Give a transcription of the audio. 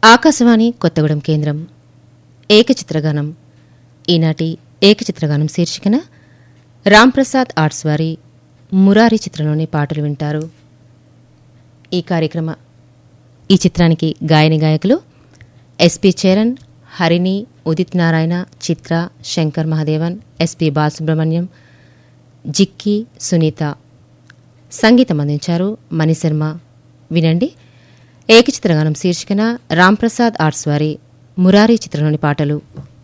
ఆకాశవాణి కొత్తగూడెం కేంద్రం ఏకచిత్రగానం ఈనాటి ఏకచిత్రగానం శీర్షికన రాంప్రసాద్ ఆర్ట్స్ వారి మురారి చిత్రంలోని పాటలు వింటారు ఈ కార్యక్రమ ఈ చిత్రానికి గాయని గాయకులు ఎస్పి చరణ్ హరిణి ఉదిత్ నారాయణ చిత్ర శంకర్ మహాదేవన్ ఎస్పి బాలసుబ్రహ్మణ్యం జిక్కి సునీత సంగీతం అందించారు మణిశర్మ వినండి ఏకచిత్రగానం శీర్షికన రాంప్రసాద్ ఆర్ట్స్ వారి మురారి చిత్రంలోని పాటలు